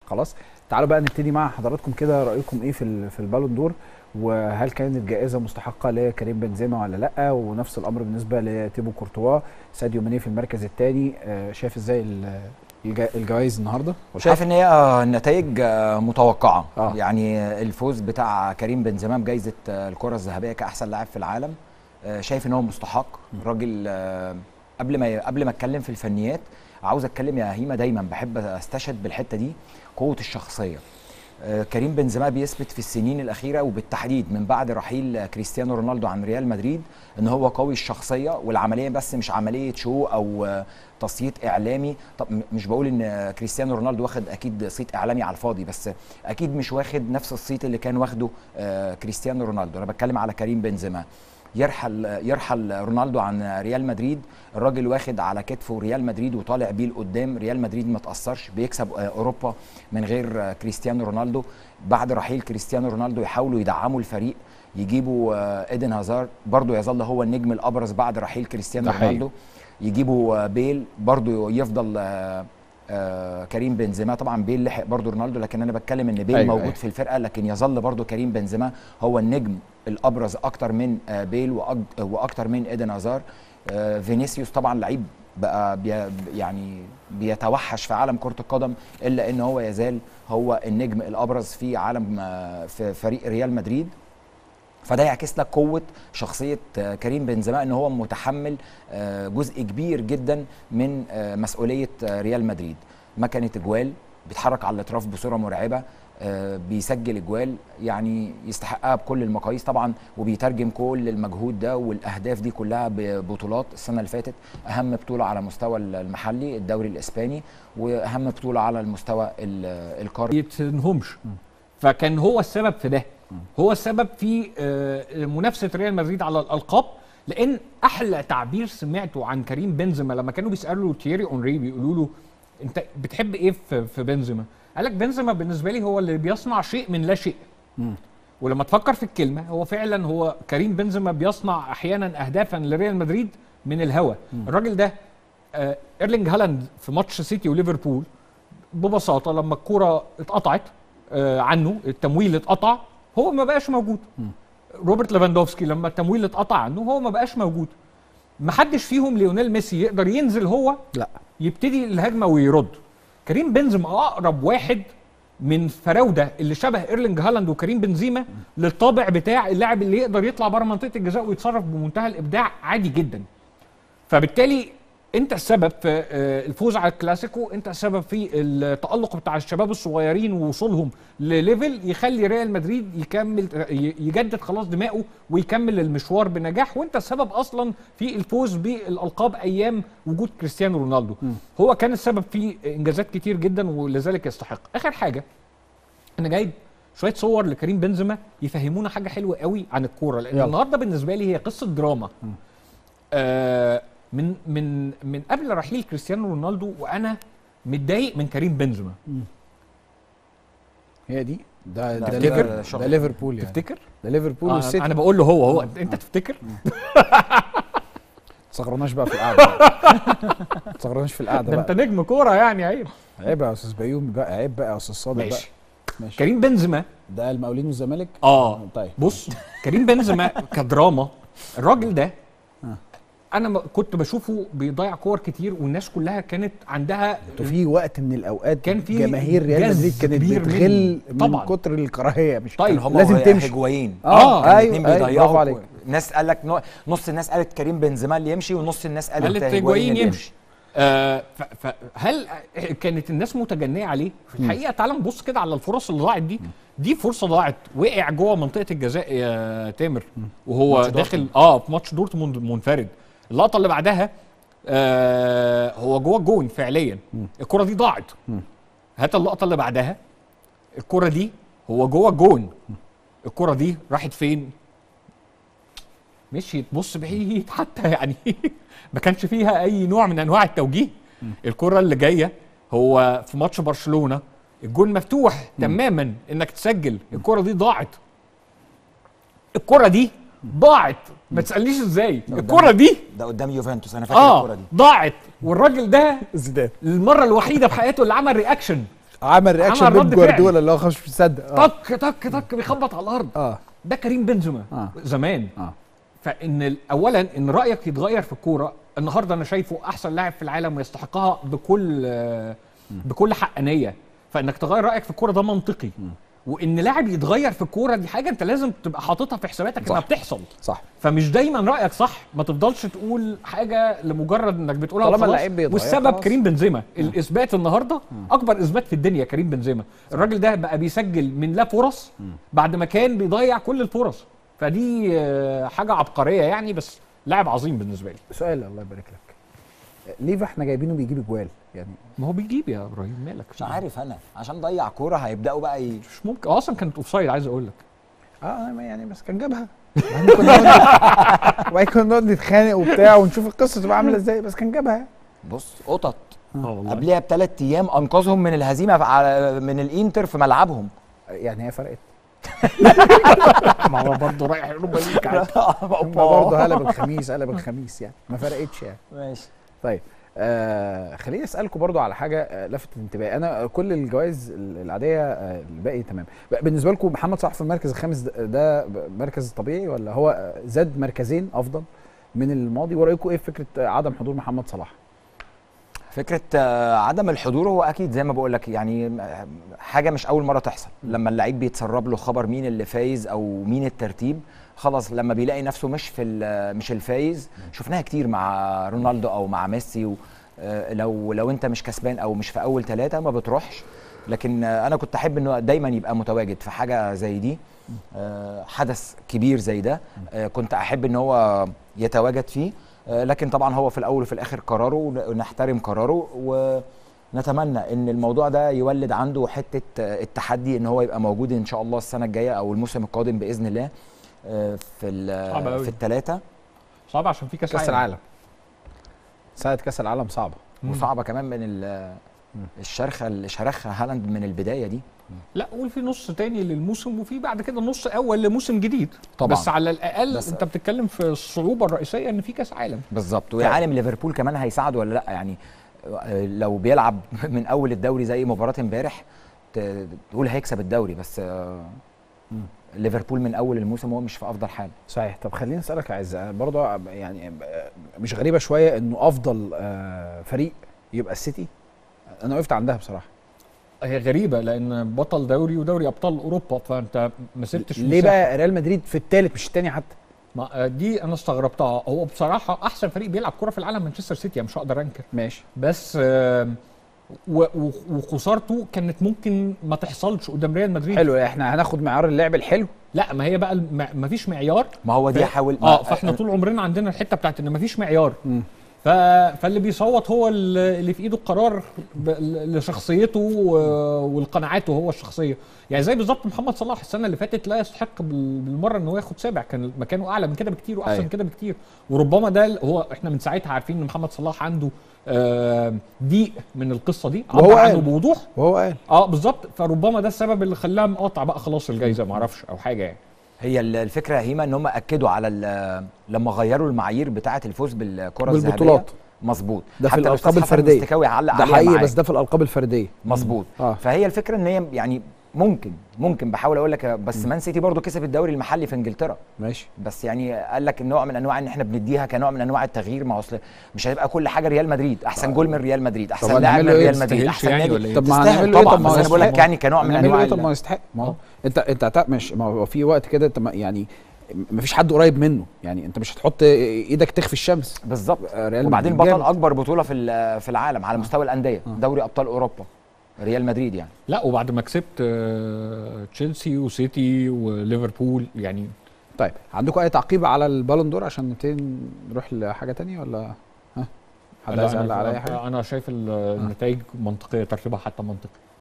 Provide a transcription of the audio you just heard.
خلاص تعالوا بقى نبتدي مع حضراتكم كده رايكم ايه في ال- في البالون دور وهل كانت جائزه مستحقه لكريم بنزيما ولا لا ونفس الامر بالنسبه لتيبو كورتوا ساديو ماني في المركز الثاني شايف ازاي ال- الجا- الجوائز النهارده شايف ان هي آه، النتائج آه، متوقعه آه. آه. يعني آه، الفوز بتاع كريم بنزيما بجائزه آه، الكره الذهبيه كاحسن لاعب في العالم آه، شايف ان هو مستحق راجل آه، قبل ما قبل ما اتكلم في الفنيات عاوز اتكلم يا هيما دايما بحب استشهد بالحته دي قوه الشخصيه آه، كريم بنزيما بيثبت في السنين الاخيره وبالتحديد من بعد رحيل كريستيانو رونالدو عن ريال مدريد ان هو قوي الشخصيه والعمليه بس مش عمليه شو او آه، تصيت اعلامي طب م- مش بقول ان كريستيانو رونالدو واخد اكيد صيت اعلامي على الفاضي بس اكيد مش واخد نفس الصيت اللي كان واخده آه، كريستيانو رونالدو انا بتكلم على كريم بنزيما يرحل يرحل رونالدو عن ريال مدريد الراجل واخد على كتفه ريال مدريد وطالع بيه لقدام ريال مدريد ما تاثرش بيكسب آه، اوروبا من غير آه، كريستيانو رونالدو بعد رحيل كريستيانو رونالدو يحاولوا يدعموا الفريق يجيبوا آه، ايدن هازارد برضو يظل هو النجم الابرز بعد رحيل كريستيانو ده حقيقي. رونالدو يجيبوا آه، بيل برضو يفضل آه، آه، كريم بنزيما طبعا بيل لحق برضو رونالدو لكن انا بتكلم ان بيل أيوة، أيوة موجود أيوة. أيوة. في الفرقه لكن يظل برضو كريم بنزيما هو النجم الابرز اكتر من آه، بيل وأج- واكتر من ايدن هازار آه، فينيسيوس طبعا لعيب بقى بي يعني بيتوحش في عالم كره القدم الا ان هو يزال هو النجم الابرز في عالم آه، في فريق ريال مدريد فده يعكس لك قوه شخصيه آه، كريم بنزيما ان هو متحمل آه، جزء كبير جدا من آه، مسؤوليه آه، ريال مدريد مكنه اجوال بيتحرك على الاطراف بصوره مرعبه آه، بيسجل اجوال يعني يستحقها بكل المقاييس طبعا وبيترجم كل المجهود ده والاهداف دي كلها ببطولات السنه اللي فاتت اهم بطوله على مستوى المحلي الدوري الاسباني واهم بطوله على المستوى ال- القاري يتنهمش فكان هو السبب في ده هو السبب في آه، منافسه ريال مدريد على الالقاب لان احلى تعبير سمعته عن كريم بنزيما لما كانوا بيسالوا تييري اونري بيقولوا له انت بتحب ايه في في بنزيما قال لك بنزيما بالنسبه لي هو اللي بيصنع شيء من لا شيء ولما تفكر في الكلمه هو فعلا هو كريم بنزيما بيصنع احيانا اهدافا لريال مدريد من الهوا الراجل ده آه، ايرلينج هالاند في ماتش سيتي وليفربول ببساطه لما الكوره اتقطعت آه، عنه التمويل اتقطع هو ما بقاش موجود روبرت ليفاندوفسكي لما التمويل اتقطع عنه هو ما بقاش موجود ما حدش فيهم ليونيل ميسي يقدر ينزل هو لا يبتدي الهجمه ويرد كريم بنزيما اقرب واحد من فراوده اللي شبه ايرلينج هالاند وكريم بنزيما للطابع بتاع اللاعب اللي يقدر يطلع بره منطقه الجزاء ويتصرف بمنتهى الابداع عادي جدا فبالتالي انت السبب في آه، الفوز على الكلاسيكو انت السبب في التالق بتاع الشباب الصغيرين ووصولهم لليفل يخلي ريال مدريد يكمل ي- يجدد خلاص دماغه ويكمل المشوار بنجاح وانت السبب اصلا في الفوز بالالقاب ايام وجود كريستيانو رونالدو هو كان السبب في انجازات كتير جدا ولذلك يستحق اخر حاجه انا جايب شويه صور لكريم بنزيما يفهمونا حاجه حلوه قوي عن الكوره لان يلا. النهارده بالنسبه لي هي قصه دراما آه من من من قبل رحيل كريستيانو رونالدو وانا متضايق من كريم بنزيما هي دي ده ده, تفتكر؟ ليفر- شغل. ده ليفربول يعني تفتكر ده ليفربول آه والسيتي انا بقول له هو هو انت تفتكر تصغرناش بقى في القعده بقى. تصغرناش في القعده ده انت بقى نجم كوره يعني عيب عيب يا استاذ بيومي بقى عيب بقى يا استاذ صادق بقى ماشي ماشي كريم بنزيما ده المقاولين والزمالك اه طيب بص كريم بنزيما كدراما الراجل ده آه. انا م- كنت بشوفه بيضيع كور كتير والناس كلها كانت عندها انتوا في وقت من الاوقات كان في جماهير ريال جذب مدريد كانت كبير بتغل من طبعاً. كتر الكراهيه مش طيب هم لازم تمشي. هجوين اه كان ايوه الاتنين ايوه برافو بيضيعوا عليك ناس قال لك نو- نص الناس قالت كريم بنزيما اللي يمشي ونص الناس قالت, قالت هيجوين هيجوين اللي يمشي آه ف- فهل كانت الناس متجنيه عليه؟ في الحقيقه تعال نبص كده على الفرص اللي ضاعت دي دي فرصه ضاعت وقع جوه منطقه الجزاء يا تامر وهو ماتش داخل دورتموند. اه في ماتش دورتموند منفرد اللقطه اللي بعدها آه هو جوه الجون فعليا الكره دي ضاعت هات اللقطه اللي بعدها الكره دي هو جوه الجون الكره دي راحت فين مشيت بص بعيد حتى يعني ما كانش فيها اي نوع من انواع التوجيه الكره اللي جايه هو في ماتش برشلونه الجون مفتوح تماما انك تسجل الكره دي ضاعت الكره دي ضاعت ما تسالنيش ازاي الكره دي ده قدام يوفنتوس انا فاكر الكوره اه دي ضاعت والراجل ده زيدان المره الوحيده في حياته اللي عمل رياكشن عمل رياكشن عمل بيب رد جوارديولا اللي هو خش مش مصدق اه طك طك طك بيخبط على الارض اه ده كريم بنزيما آه. زمان اه فان ال- اولا ان رايك يتغير في الكوره النهارده انا شايفه احسن لاعب في العالم ويستحقها بكل آه، بكل حقانيه فانك تغير رايك في الكوره ده منطقي وان لاعب يتغير في الكوره دي حاجه انت لازم تبقى حاططها في حساباتك انها صح. بتحصل صح فمش دايما رايك صح ما تفضلش تقول حاجه لمجرد انك بتقولها طالما وخلاص. اللعيب بيتغير والسبب خلاص. كريم بنزيما الاثبات النهارده اكبر اثبات في الدنيا كريم بنزيما الراجل ده بقى بيسجل من لا فرص بعد ما كان بيضيع كل الفرص فدي آه، حاجه عبقريه يعني بس لاعب عظيم بالنسبه لي سؤال الله يبارك لك ليفا احنا جايبينه بيجيب اجوال يعني ما هو بيجيب يا ابراهيم مالك مش عارف انا عشان ضيع كوره هيبداوا بقى ي... مش ممكن اصلا كانت اوف سايد عايز اقول لك اه ما يعني بس كان جابها وبعدين كنا نقعد- وبعدين كنا نقعد نتخانق وبتاع ونشوف القصه تبقى عامله ازاي بس كان جابها بص قطط اه والله قبلها بثلاث ايام انقذهم من الهزيمه على من الانتر في ملعبهم يعني هي فرقت ما هو برضه رايح اوروبا ليج عادي. هم برضه قلب الخميس قلب الخميس يعني ما فرقتش يعني ماشي طيب آه خليني اسالكم برضو على حاجه آه لفتت انتباهي انا كل الجوائز العاديه آه الباقي تمام ب- بالنسبه لكم محمد صلاح في المركز الخامس ده- ده مركز طبيعي ولا هو آه، زاد مركزين افضل من الماضي ورايكم ايه في فكره آه، عدم حضور محمد صلاح فكره آه، عدم الحضور هو اكيد زي ما بقول لك يعني آه، حاجه مش اول مره تحصل لما اللعيب بيتسرب له خبر مين اللي فايز او مين الترتيب خلاص لما بيلاقي نفسه مش في ال- مش الفايز شفناها كتير مع رونالدو او مع ميسي و آه، لو لو انت مش كسبان او مش في اول ثلاثه ما بتروحش لكن آه، انا كنت احب انه دايما يبقى متواجد في حاجه زي دي آه، حدث كبير زي ده آه، كنت احب ان هو يتواجد فيه آه، لكن طبعا هو في الاول وفي الاخر قراره ون- ونحترم قراره ونتمنى ان الموضوع ده يولد عنده حته آه، التحدي ان هو يبقى موجود ان شاء الله السنه الجايه او الموسم القادم باذن الله آه، في ال- صعب أوي. في الثلاثه صعب عشان في كاس, كاس العالم سنه كاس العالم صعبه مم. وصعبه كمان من ال- الشرخه اللي شرخها هالاند من البدايه دي لا قول في نص تاني للموسم وفي بعد كده نص اول لموسم جديد طبعاً. بس على الاقل بس- انت بتتكلم في الصعوبه الرئيسيه ان في كاس عالم بالظبط ويا عالم ليفربول كمان هيساعده ولا لا يعني آه، لو بيلعب من اول الدوري زي مباراه امبارح ت- تقول هيكسب الدوري بس آه، ليفربول من اول الموسم هو مش في افضل حال صحيح طب خليني اسالك يا عز أنا برضو يعني آه، مش غريبه شويه انه افضل آه، فريق يبقى السيتي انا وقفت عندها بصراحه هي غريبه لان بطل دوري ودوري ابطال اوروبا فانت ما سبتش ليه مساحة. بقى ريال مدريد في الثالث مش الثاني حتى ما دي انا استغربتها هو بصراحه احسن فريق بيلعب كره في العالم مانشستر سيتي أنا مش هقدر انكر ماشي بس آم، و- و- وخسارته كانت ممكن ما تحصلش قدام ريال مدريد حلو احنا هناخد معيار اللعب الحلو لا ما هي بقى الم- ما فيش معيار ما هو دي ف- حاول اه فاحنا طول عمرنا عندنا الحته بتاعت ان ما فيش معيار مم. ف... فاللي بيصوت هو ال- اللي في ايده القرار ب... لشخصيته و- والقناعاته هو الشخصيه يعني زي بالظبط محمد صلاح السنه اللي فاتت لا يستحق بال- بالمره ان هو ياخد سابع كان مكانه اعلى من كده بكتير واحسن أيوة. من كده بكتير وربما ده ال- هو احنا من ساعتها عارفين ان محمد صلاح عنده آه، ضيق من القصه دي وهو عبر عنه قال. بوضوح وهو قال اه بالظبط فربما ده السبب اللي خلاه مقاطع بقى خلاص الجايزه ما اعرفش او حاجه يعني هي ال- الفكره يا هيما ان هم اكدوا على ال- لما غيروا المعايير بتاعه الفوز بالكره الذهبيه بالبطولات مظبوط ده في حتى الأستاذ الألقاب حسن الفردية. المستكاوي علق ده عليها حقيقي معاك. بس ده في الالقاب الفرديه مظبوط اه فهي الفكره ان هي يعني ممكن ممكن بحاول اقول لك بس مان سيتي برضو كسب الدوري المحلي في انجلترا ماشي بس يعني قال لك نوع من انواع ان احنا بنديها كنوع من انواع التغيير ما هو اصل مش هيبقى كل حاجه ريال مدريد احسن جول من ريال مدريد طب احسن لاعب هنعمل من له إيه؟ ريال مدريد تستاهلش احسن يعني نادي ولا إيه؟ طب ما تستاهل هنعمل له ايه طبعا طب ما بس هو انا بقول لك يستحق. يعني كنوع من هنعمل له انواع ايه طب ال- ما هو يستحق ما هو انت انت هتع- مش ما هو في وقت كده انت ما- يعني ما فيش حد قريب منه يعني انت مش هتحط ايدك تخفي الشمس بالظبط ريال وبعدين مدريد بطل جامد. اكبر بطوله في ال- في العالم على مستوى الانديه دوري ابطال اوروبا ريال مدريد يعني لا وبعد ما كسبت آه، تشيلسي وسيتي وليفربول يعني طيب عندكم اي تعقيب على البالون دور عشان نبتدي نروح لحاجه تانية ولا ها حد لا، عايز أنا- يعلق على اي حاجه انا شايف ال- النتائج منطقيه ترتيبها حتى منطقي